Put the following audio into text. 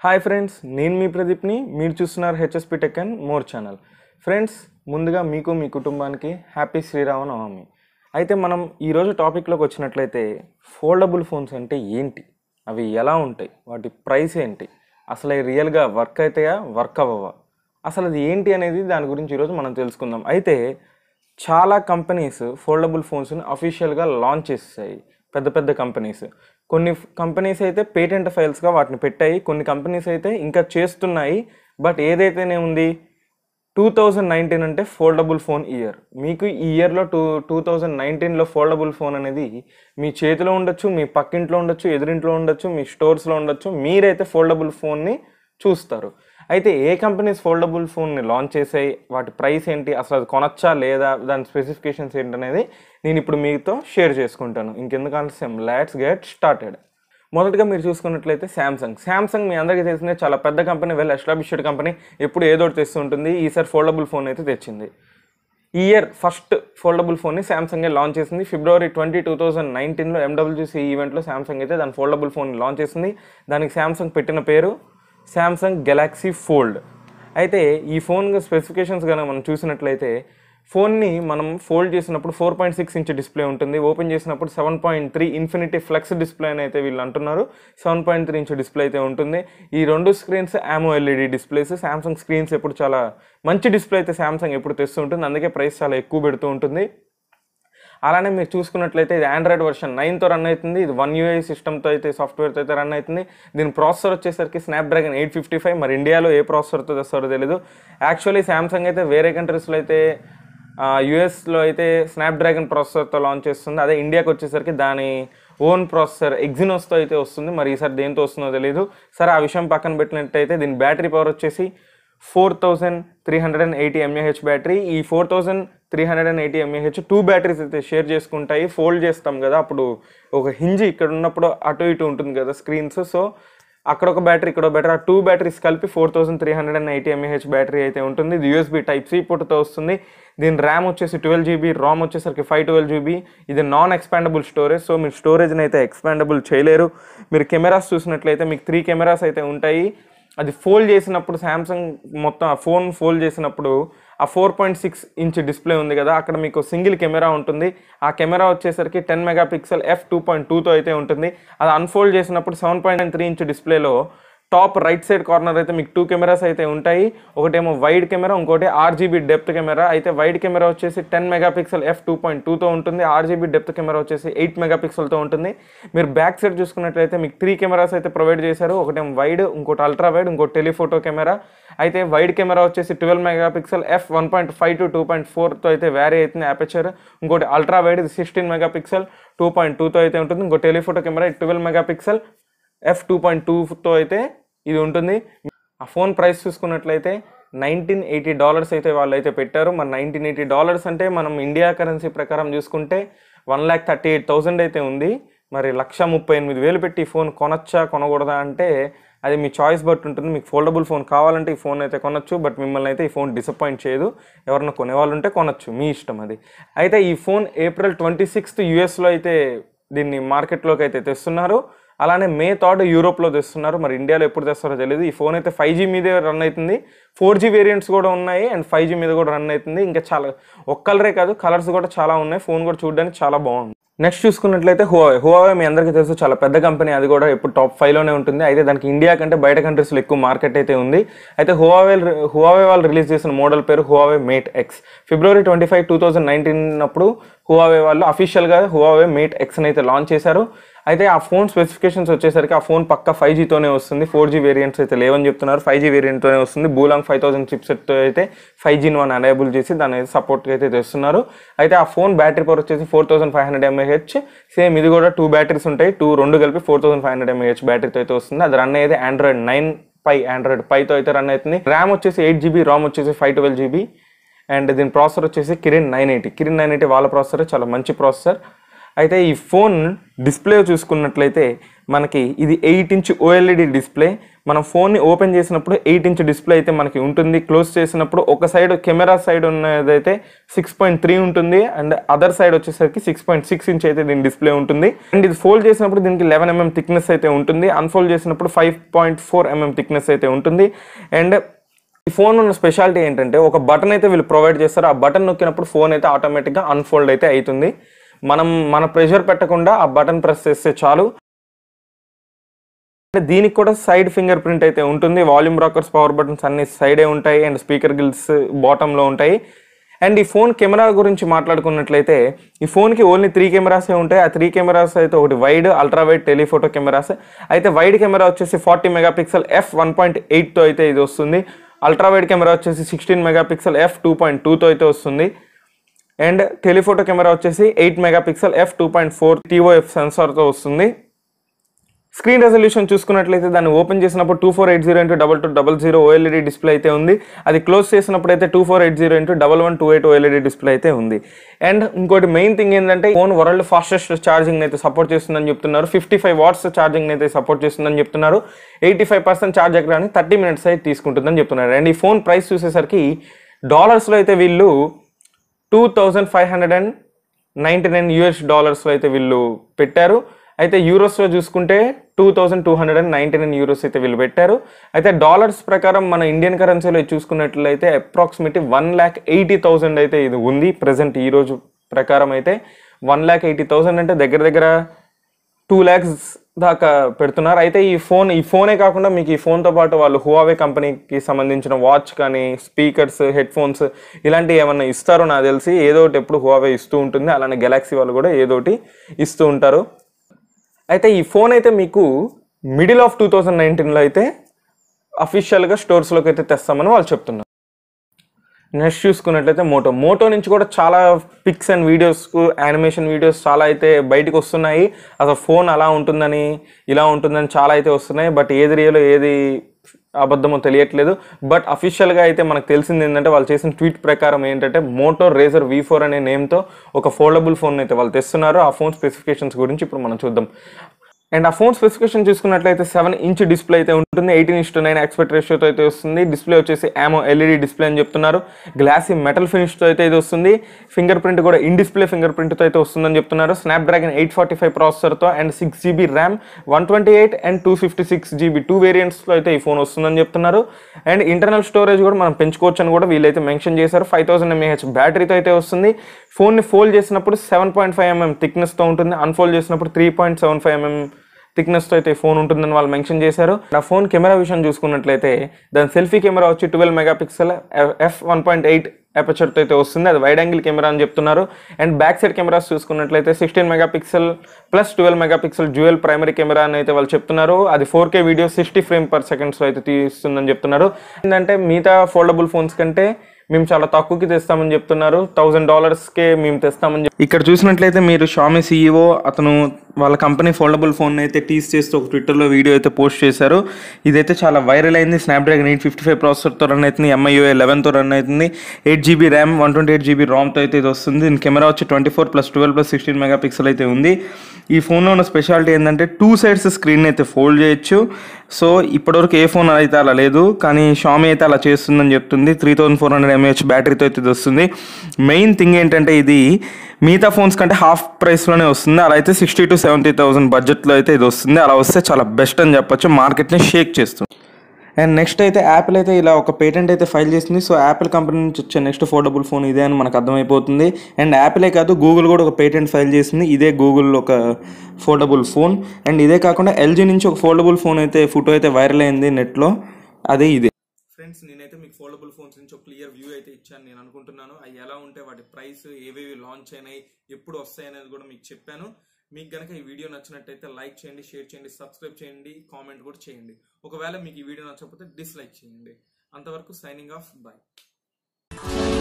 hi friends నేను మీ ప్రదీప్ని మీరు చూస్తున్నారు HSP tech and more channel friends ముందుగా మీకు మీ కుటుంబానికి హ్యాపీ శ్రీరామనవమి అయితే మనం ఈరోజు టాపిక్లోకి వచ్చినట్లయితే ఫోల్డబుల్ ఫోన్స్ అంటే ఏంటి అవి ఎలా ఉంటాయి వాటి ప్రైస్ ఏంటి అసలు అవి రియల్గా వర్క్ అవుతాయా వర్క్ అవ్వవా అసలు అది ఏంటి అనేది దాని గురించి ఈరోజు మనం తెలుసుకుందాం అయితే చాలా కంపెనీస్ ఫోల్డబుల్ ఫోన్స్ని అఫీషియల్గా లాంచ్ చేస్తాయి పెద్ద పెద్ద కంపెనీస్ కొన్ని కంపెనీస్ అయితే పేటెంట్ ఫైల్స్గా వాటిని పెట్టాయి కొన్ని కంపెనీస్ అయితే ఇంకా చేస్తున్నాయి బట్ ఏదైతేనే ఉంది టూ థౌజండ్ నైన్టీన్ అంటే ఫోల్డబుల్ ఫోన్ ఇయర్ మీకు ఈ ఇయర్లో టూ టూ థౌజండ్ నైన్టీన్లో ఫోల్డబుల్ ఫోన్ అనేది మీ చేతిలో ఉండొచ్చు మీ పక్కింట్లో ఉండొచ్చు ఎదురింట్లో ఉండొచ్చు మీ స్టోర్స్లో ఉండొచ్చు మీరైతే ఫోల్డబుల్ ఫోన్ని చూస్తారు అయితే ఏ కంపెనీస్ ఫోల్డబుల్ ఫోన్ని లాంచ్ చేసాయి వాటి ప్రైస్ ఏంటి అసలు అది కొనొచ్చా లేదా దాని స్పెసిఫికేషన్స్ ఏంటనేది నేను ఇప్పుడు మీతో షేర్ చేసుకుంటాను ఇంకెందుకు ఆలస్యం లెట్స్ గెట్ స్టార్టెడ్ మొదటగా మీరు చూసుకున్నట్లయితే శాంసంగ్ శాంసంగ్ మీ అందరికీ తెలిసిందే చాలా పెద్ద కంపెనీ వెల్ ఎస్టాబ్లిష్డ్ కంపెనీ ఎప్పుడు ఏదో ఒకటి తెస్తూ ఉంటుంది ఈసారి ఫోల్డబుల్ ఫోన్ అయితే తెచ్చింది ఈ ఇయర్ ఫస్ట్ ఫోల్డబుల్ ఫోన్ని శాంసంగే లాంచ్ చేసింది ఫిబ్రవరి ట్వంటీ టూ థౌజండ్ నైన్టీన్లో ఎండబ్ల్యూసీ ఈవెంట్లో శాంసంగ్ అయితే దాని ఫోల్డబుల్ ఫోన్ లాంచ్ చేసింది దానికి శాంసంగ్ పెట్టిన పేరు శాంసంగ్ గెలాక్సీ ఫోల్డ్ అయితే ఈ ఫోన్ స్పెసిఫికేషన్స్ కనుక మనం చూసినట్లయితే ఫోన్ని మనం ఫోల్డ్ చేసినప్పుడు four point six inch display ఉంటుంది ఓపెన్ చేసినప్పుడు seven point three infinity flex display అని అయితే వీళ్ళు అంటున్నారు seven point three inch display అయితే ఉంటుంది ఈ రెండు screens AMOLED displays Samsung screens ఎప్పుడు చాలా మంచి డిస్ప్లే అయితే శాంసంగ్ ఎప్పుడు తెస్తూ ఉంటుంది అందుకే ప్రైస్ చాలా ఎక్కువ పెడుతూ ఉంటుంది అలానే మీరు చూసుకున్నట్లయితే ఇది ఆండ్రాయిడ్ వర్షన్ నైన్తో రన్ అవుతుంది ఇది వన్ యూఐ సిస్టమ్తో అయితే సాఫ్ట్వేర్తో అయితే రన్ అవుతుంది దీని ప్రాసెసర్ వచ్చేసరికి స్నాప్డ్రాగన్ ఎయిట్ ఫిఫ్టీ ఫైవ్ మరి ఇండియాలో ఏ ప్రాసెసర్తో తెస్తారో తెలియదు యాక్చువల్లీ శాంసంగ్ అయితే వేరే కంట్రీస్లో అయితే యుఎస్లో అయితే స్నాప్డ్రాగన్ ప్రాసెసర్తో లాంచ్ చేస్తుంది అదే ఇండియాకి వచ్చేసరికి దాని ఓన్ ప్రాసెసర్ ఎగ్జినోస్తో అయితే వస్తుంది మరి ఈసారి దేంతో వస్తుందో తెలియదు సరే ఆ విషయం పక్కన పెట్టినట్టయితే దీని బ్యాటరీ పవర్ వచ్చేసి four thousand three hundred and eighty mAh battery ఈ four thousand three hundred and eighty mAh two batteries అయితే షేర్ చేసుకుంటాయి ఫోల్డ్ చేస్తాం కదా అప్పుడు ఒక హింజ్ ఇక్కడ ఉన్నప్పుడు అటు ఇటు ఉంటుంది కదా స్క్రీన్స్ సో అక్కడ ఒక బ్యాటరీ ఇక్కడ ఒక బ్యాటరీ ఆ టూ బ్యాటరీస్ కలిపి four thousand three hundred and eighty mAh battery అయితే ఉంటుంది ఇది యూఎస్బీ టైప్ సి పోర్ట్తో వస్తుంది దీని ర్యామ్ వచ్చేసి ట్వెల్వ్ జీబీ రామ్ వచ్చేసరికి ఫైవ్ ట్వెల్వ్ జీబీ ఇది నాన్ ఎక్స్పాండబుల్ స్టోరేజ్ సో మీరు స్టోరేజ్ని అయితే ఎక్స్పాండబుల్ చేయలేరు మీరు కెమెరాస్ చూసినట్లయితే మీకు త్రీ కెమెరాస్ అయితే ఉంటాయి అది ఫోల్డ్ చేసినప్పుడు శాంసంగ్ మొత్తం ఆ ఫోన్ ఫోల్డ్ చేసినప్పుడు ఆ four point six inch display ఉంది కదా అక్కడ మీకు సింగిల్ కెమెరా ఉంటుంది ఆ కెమెరా వచ్చేసరికి ten mega pixel F two point టూతో అయితే ఉంటుంది అది అన్ఫోల్డ్ చేసినప్పుడు సెవెన్ పాయింట్ త్రీ ఇంచ్ డిస్ప్లేలో టాప్ రైట్ సైడ్ కార్నర్ అయితే మీకు టూ కెమెరాస్ అయితే ఉంటాయి ఒకటేమో వైడ్ కెమెరా ఇంకోటి ఆర్జీబీ డెప్త్ కెమెరా అయితే వైడ్ కెమెరా వచ్చేసి ten mega pixel F two point టూతో ఉంటుంది ఆర్జీబీ డెప్త్ కెమెరా వచ్చేసి ఎయిట్ మెగా పిక్సెల్తో ఉంటుంది మీరు బ్యాక్ సైడ్ చూసుకున్నట్లయితే మీకు త్రీ కెమెరాస్ అయితే ప్రొవైడ్ చేశారు ఒకటేమో వైడ్ ఇంకోటి అల్ట్రా వైడ్ ఇంకోటి టెలిఫోటో కెమెరా అయితే వైడ్ కెమెరా వచ్చేసి twelve mega pixel F one point five to two point ఫోర్తో అయితే వ్యారీ అవుతుంది అపెచర్ ఇంకోటి అల్ట్రా వైడ్ ఇది sixteen mega pixel two point టూతో అయితే ఉంటుంది ఇంకో telephoto camera twelve mega pixel F two point టూతో అయితే ఇది ఉంటుంది ఆ ఫోన్ ప్రైస్ చూసుకున్నట్లయితే నైన్టీన్ ఎయిటీ డాలర్స్ అయితే వాళ్ళు అయితే పెట్టారు మరి నైన్టీన్ ఎయిటీ డాలర్స్ అంటే మనం ఇండియా కరెన్సీ ప్రకారం చూసుకుంటే one lakh thirty eight thousand అయితే ఉంది మరి లక్ష ముప్పై ఎనిమిది వేలు పెట్టి ఈ ఫోన్ కొనొచ్చా కొనకూడదా అంటే అది మీ చాయిస్ బట్టి ఉంటుంది మీకు ఫోల్డబుల్ ఫోన్ కావాలంటే ఈ ఫోన్ అయితే కొనొచ్చు బట్ మిమ్మల్ని అయితే ఈ ఫోన్ డిసప్పాయింట్ చేయదు ఎవరైనా కొనేవాళ్ళు ఉంటే కొనొచ్చు మీ ఇష్టం అది అయితే ఈ ఫోన్ ఏప్రిల్ ట్వంటీ సిక్స్త్ యూఎస్లో అయితే దీన్ని మార్కెట్లోకి అయితే తెస్తున్నారు అలానే మే థర్డ్ యూరోప్లో తెస్తున్నారు మరి ఇండియాలో ఎప్పుడు తెస్తారో తెలియదు ఈ ఫోన్ అయితే ఫైవ్ జీ మీదే రన్ అవుతుంది ఫోర్ జీ వేరియంట్స్ కూడా ఉన్నాయి అండ్ ఫైవ్ జీ మీద కూడా రన్ అవుతుంది ఇంకా చాలా ఒక్క కలరే కాదు కలర్స్ కూడా చాలా ఉన్నాయి ఫోన్ కూడా చూడడానికి చాలా బాగుంది నెక్స్ట్ చూసుకున్నట్లయితే హువావే హువావే మీ అందరికీ తెలుసు చాలా పెద్ద కంపెనీ అది కూడా ఇప్పుడు టాప్ ఫైవ్లోనే ఉంటుంది అయితే దానికి ఇండియా కంటే బయట కంట్రీస్లో ఎక్కువ మార్కెట్ అయితే ఉంది అయితే హువావే హువావే వాళ్ళు రిలీజ్ చేసిన మోడల్ పేరు Huawei Mate X February twenty five two thousand nineteen అప్పుడు హువావే వాళ్ళు అఫీషియల్గా హువావే మేట్ ఎక్స్ని అయితే లాంచ్ చేశారు అయితే ఆ ఫోన్ స్పెసిఫికేషన్స్ వచ్చేసరికి ఆ ఫోన్ పక్క ఫైవ్ జీతోనే వస్తుంది ఫోర్ జీ వేరియంట్స్ అయితే లేవని చెప్తున్నారు ఫైవ్ జీ వేరియంట్తోనే వస్తుంది బూలాంగ్ ఫైవ్ థౌసండ్ చిప్సెట్తో అయితే ఫైవ్ జీని వన్ అనేబుల్ చేసి దాని అయితే సపోర్ట్ అయితే తెస్తున్నారు అయితే ఆ ఫోన్ బ్యాటరీ పవర్ వచ్చేసి four thousand five hundred mAh same ఇది కూడా టూ బ్యాటరీస్ ఉంటాయి టూ రెండు కలిపి four thousand five hundred mAh బ్యాటరీతో అయితే వస్తుంది అది రన్ అయ్యేది ఆండ్రాయిడ్ నైన్ పై ఆండ్రాయిడ్ పైతో అయితే రన్ అవుతుంది ర్యామ్ వచ్చేసి ఎయిట్ జీబీ రామ్ వచ్చేసి ఫైవ్ ట్వెల్వ్ జీబీ అండ్ దీని ప్రాసెసర్ వచ్చేసి Kirin nine eighty Kirin nine eighty వాళ్ళ ప్రాసెసర్ చాలా మంచి ప్రాసెసర్ అయితే ఈ ఫోన్ డిస్ప్లే చూసుకున్నట్లయితే మనకి ఇది ఎయిట్ ఇంచ్ ఓఎల్ఈడి డిస్ప్లే మనం ఫోన్ని ఓపెన్ చేసినప్పుడు ఎయిట్ ఇంచ్ డిస్ప్లే అయితే మనకి ఉంటుంది క్లోజ్ చేసినప్పుడు ఒక సైడ్ కెమెరా సైడ్ ఉన్నదైతే సిక్స్ పాయింట్ త్రీ ఉంటుంది అండ్ అదర్ సైడ్ వచ్చేసరికి సిక్స్ పాయింట్ సిక్స్ ఇంచ్ అయితే దీని డిస్ప్లే ఉంటుంది అండ్ ఇది ఫోల్డ్ చేసినప్పుడు దీనికి లెవెన్ ఎంఎం థిక్నెస్ అయితే ఉంటుంది అన్ఫోల్డ్ చేసినప్పుడు five point four mm thickness అయితే ఉంటుంది అండ్ ఈ ఫోన్ ఉన్న స్పెషాలిటీ ఏంటంటే ఒక బటన్ అయితే వీళ్ళు ప్రొవైడ్ చేస్తారు ఆ బటన్ నొక్కినప్పుడు ఫోన్ అయితే ఆటోమేటిక్గా అన్ఫోల్డ్ అయితే అవుతుంది మనం మన ప్రెషర్ పెట్టకుండా ఆ బటన్ ప్రెస్ చేస్తే చాలు అంటే దీనికి కూడా సైడ్ ఫింగర్ ప్రింట్ అయితే ఉంటుంది వాల్యూమ్ రాకర్స్ పవర్ బటన్స్ అన్ని సైడే ఉంటాయి అండ్ స్పీకర్ గిల్స్ బాటంలో ఉంటాయి అండ్ ఈ ఫోన్ కెమెరా గురించి మాట్లాడుకున్నట్లయితే ఈ ఫోన్కి ఓన్లీ త్రీ కెమెరాసే ఉంటాయి ఆ త్రీ కెమెరాస్ అయితే ఒకటి wide ultra wide telephoto cameras అయితే వైడ్ కెమెరా వచ్చేసి forty megapixel F one point ఎయిట్తో అయితే ఇది వస్తుంది అల్ట్రా వైడ్ కెమెరా వచ్చేసి sixteen megapixel F two point టూతో అయితే వస్తుంది అండ్ టెలిఫోటో కెమెరా వచ్చేసి eight megapixel F two point four TOF సెన్సార్తో వస్తుంది స్క్రీన్ రెజల్యూషన్ చూసుకున్నట్లయితే దాన్ని ఓపెన్ చేసినప్పుడు two four eight zero into double two double zero OLED display అయితే ఉంది అది క్లోజ్ చేసినప్పుడు అయితే two four eight zero into double one two eight OLED display అయితే ఉంది అండ్ ఇంకోటి మెయిన్ థింగ్ ఏంటంటే ఫోన్ వరల్డ్ ఫాస్టెస్ట్ ఛార్జింగ్ అయితే సపోర్ట్ చేస్తుందని చెప్తున్నారు ఫిఫ్టీ ఫైవ్ వాట్స్ ఛార్జింగ్ అయితే సపోర్ట్ చేస్తుందని చెప్తున్నారు ఎయిటీ ఫైవ్ పర్సెంట్ ఛార్జ్ ఎక్కడానికి థర్టీ మినిట్స్ అయితే తీసుకుంటుందని చెప్తున్నారు అండ్ ఈ ఫోన్ ప్రైస్ చూసేసరికి డాలర్స్లో అయితే వీళ్ళు two thousand five hundred and ninety nine US డాలర్స్లో అయితే వీళ్ళు పెట్టారు అయితే యూరోస్లో చూసుకుంటే two thousand two hundred and ninety nine euros అయితే వీళ్ళు పెట్టారు అయితే డాలర్స్ ప్రకారం మన ఇండియన్ కరెన్సీలో చూసుకున్నట్లయితే approximately one lakh eighty thousand అయితే ఇది ఉంది ప్రజెంట్ ఈ రోజు ప్రకారం అయితే వన్ ల్యాక్ ఎయిటీ థౌసండ్ అంటే దగ్గర దగ్గర టూ ల్యాక్స్ దాకా పెడుతున్నారు అయితే ఈ ఫోన్ ఈ ఫోనే కాకుండా మీకు ఈ ఫోన్తో పాటు వాళ్ళు హువావే కంపెనీకి సంబంధించిన వాచ్ కానీ స్పీకర్స్ హెడ్ ఫోన్స్ ఇలాంటివి ఏమన్నా ఇస్తారో నాకు తెలిసి ఏదో ఒకటి ఎప్పుడు హువావే ఇస్తూ ఉంటుంది అలానే గెలాక్సీ వాళ్ళు కూడా ఏదో ఒకటి ఇస్తూ ఉంటారు అయితే ఈ ఫోన్ అయితే మీకు మిడిల్ ఆఫ్ టూ థౌజండ్ నైన్టీన్లో అయితే అఫీషియల్గా స్టోర్స్లోకి అయితే తెస్తామని వాళ్ళు చెప్తున్నారు నెక్స్ట్ చూసుకున్నట్లయితే మోటో మోటో నుంచి కూడా చాలా pics and videos animation videos చాలా అయితే బయటకు వస్తున్నాయి అసలు ఫోన్ అలా ఉంటుందని ఇలా ఉంటుందని చాలా అయితే వస్తున్నాయి బట్ ఏది రియలో ఏది అబద్ధమో తెలియట్లేదు బట్ అఫీషియల్గా అయితే మనకు తెలిసింది ఏంటంటే వాళ్ళు చేసిన ట్వీట్ ప్రకారం ఏంటంటే మోటో రేజర్ వి ఫోర్ అనే నేమ్తో ఒక ఫోల్డబుల్ ఫోన్ అయితే వాళ్ళు తెస్తున్నారు ఆ ఫోన్ స్పెసిఫికేషన్స్ గురించి ఇప్పుడు మనం చూద్దాం అండ్ ఆ ఫోన్ స్పెసిఫికేషన్ చూసుకున్నట్లయితే సెవెన్ ఇంచ్ డిస్ప్లే అయితే ఉంటుంది eighteen is to nine aspect రేషియోతో అయితే వస్తుంది డిస్ప్లే వచ్చేసి ఆమో ఎల్ఈడి డిస్ప్లే అని చెప్తున్నారు గ్లాసీ మెటల్ ఫినిష్తో అయితే ఇది వస్తుంది ఫింగర్ ప్రింట్ కూడా ఇన్ డిస్ప్లే ఫింగర్ ప్రింట్తో అయితే వస్తుందని చెప్తున్నారు స్నాప్డ్రాగన్ ఎయిట్ ఫార్టీ ఫైవ్ ప్రాసెసర్తో and six GB RAM one twenty eight and two fifty six GB two వేరియంట్స్లో అయితే ఈ ఫోన్ వస్తుందని చెప్తున్నారు అండ్ ఇంటర్నల్ స్టోరేజ్ కూడా మనం పెంచుకోవచ్చు అని కూడా వీళ్ళైతే మెన్షన్ చేశారు ఫైవ్ థౌసండ్ ఎంఏహెచ్ బ్యాటరీతో అయితే వస్తుంది ఫోన్ని ఫోల్డ్ చేసినప్పుడు సెవెన్ పాయింట్ ఫైవ్ ఎంఎం థిక్నెస్తో ఉంటుంది అన్ఫోల్డ్ చేసినప్పుడు three point seven five mm థిక్నెస్తో అయితే ఫోన్ ఉంటుందని వాళ్ళు మెన్షన్ చేశారు ఆ ఫోన్ కెమెరా విషయం చూసుకున్నట్లయితే దాని సెల్ఫీ కెమెరా వచ్చి twelve megapixel F one point eight అపర్చర్తో అయితే వస్తుంది అది వైడ్ యాంగిల్ కెమెరా అని చెప్తున్నారు అండ్ బ్యాక్ సైడ్ కెమెరాస్ చూసుకున్నట్లయితే sixteen megapixel plus twelve megapixel dual primary camera అని అయితే వాళ్ళు చెప్తున్నారు అది four K video sixty frame per సెకండ్స్లో అయితే తీస్తుందని చెప్తున్నారు ఏంటంటే మిగతా ఫోల్డబుల్ ఫోన్స్ కంటే మేము చాలా తక్కువకి తెస్తామని చెప్తున్నారు థౌసండ్ డాలర్స్కే మేము తెస్తామని చెప్ ఇక్కడ చూసినట్లయితే మీరు షామీ సీఈఓ అతను వాళ్ళ కంపెనీ ఫోల్డబుల్ ఫోన్ అయితే టీస్ చేస్తూ ఒక ట్విట్టర్లో వీడియో అయితే పోస్ట్ చేశారు ఇదైతే చాలా వైరల్ అయింది స్నాప్డ్రాగన్ ఎయిట్ ఫిఫ్టీ ఫైవ్ ప్రాసెసర్తో రన్ అవుతుంది ఎంఐఓఏ లెవెన్తో రన్ అవుతుంది eight GB RAM one twenty eight GB రామ్తో అయితే ఇది వస్తుంది దీని కెమెరా వచ్చి twenty four plus twelve plus sixteen mega pixel అయితే ఉంది ఈ ఫోన్లో ఉన్న స్పెషాలిటీ ఏంటంటే టూ సైడ్స్ స్క్రీన్ అయితే ఫోల్డ్ చేయొచ్చు సో ఇప్పటివరకు ఏ ఫోన్ అయితే అలా లేదు కానీ షామీ అయితే అలా చేస్తుందని చెప్తుంది three thousand four hundred mAh బ్యాటరీతో అయితే ఇది వస్తుంది మెయిన్ థింగ్ ఏంటంటే ఇది మిగతా ఫోన్స్ కంటే హాఫ్ ప్రైస్లోనే వస్తుంది అలా అయితే సిక్స్టీ టు సెవెంటీ థౌసండ్ బడ్జెట్లో అయితే ఇది వస్తుంది అలా వస్తే చాలా బెస్ట్ అని చెప్పొచ్చు మార్కెట్ని షేక్ చేస్తుంది అండ్ నెక్స్ట్ అయితే యాపిల్ అయితే ఇలా ఒక పేటెంట్ అయితే ఫైల్ చేసింది సో యాపిల్ కంపెనీ నుంచి వచ్చే నెక్స్ట్ ఫోర్డబుల్ ఫోన్ ఇదే అని మనకు అర్థమైపోతుంది అండ్ యాపిలే కాదు గూగుల్ కూడా ఒక పేటెంట్ ఫైల్ చేసింది ఇదే గూగుల్ ఒక ఫోల్డబుల్ ఫోన్ అండ్ ఇదే కాకుండా ఎల్జీ నుంచి ఒక ఫోల్డబుల్ ఫోన్ అయితే ఫోటో అయితే వైరల్ అయింది నెట్లో అదే ఇదే ఫ్రెండ్స్ నేనైతే మీకు ఫోల్డబుల్ ఫోన్స్ నుంచి ఒక క్లియర్ వ్యూ అయితే ఇచ్చాను నేను అనుకుంటున్నాను అవి ఎలా ఉంటాయి వాటి ప్రైస్ ఏవేవి లాంచ్ అయినాయి ఎప్పుడు వస్తాయి అనేది కూడా మీకు చెప్పాను మీకు కనుక ఈ వీడియో నచ్చినట్టయితే లైక్ చేయండి షేర్ చేయండి సబ్స్క్రైబ్ చేయండి కామెంట్ కూడా చేయండి ఒకవేళ మీకు ఈ వీడియో నచ్చకపోతే డిస్లైక్ చేయండి అంతవరకు సైనింగ్ ఆఫ్ బాయ్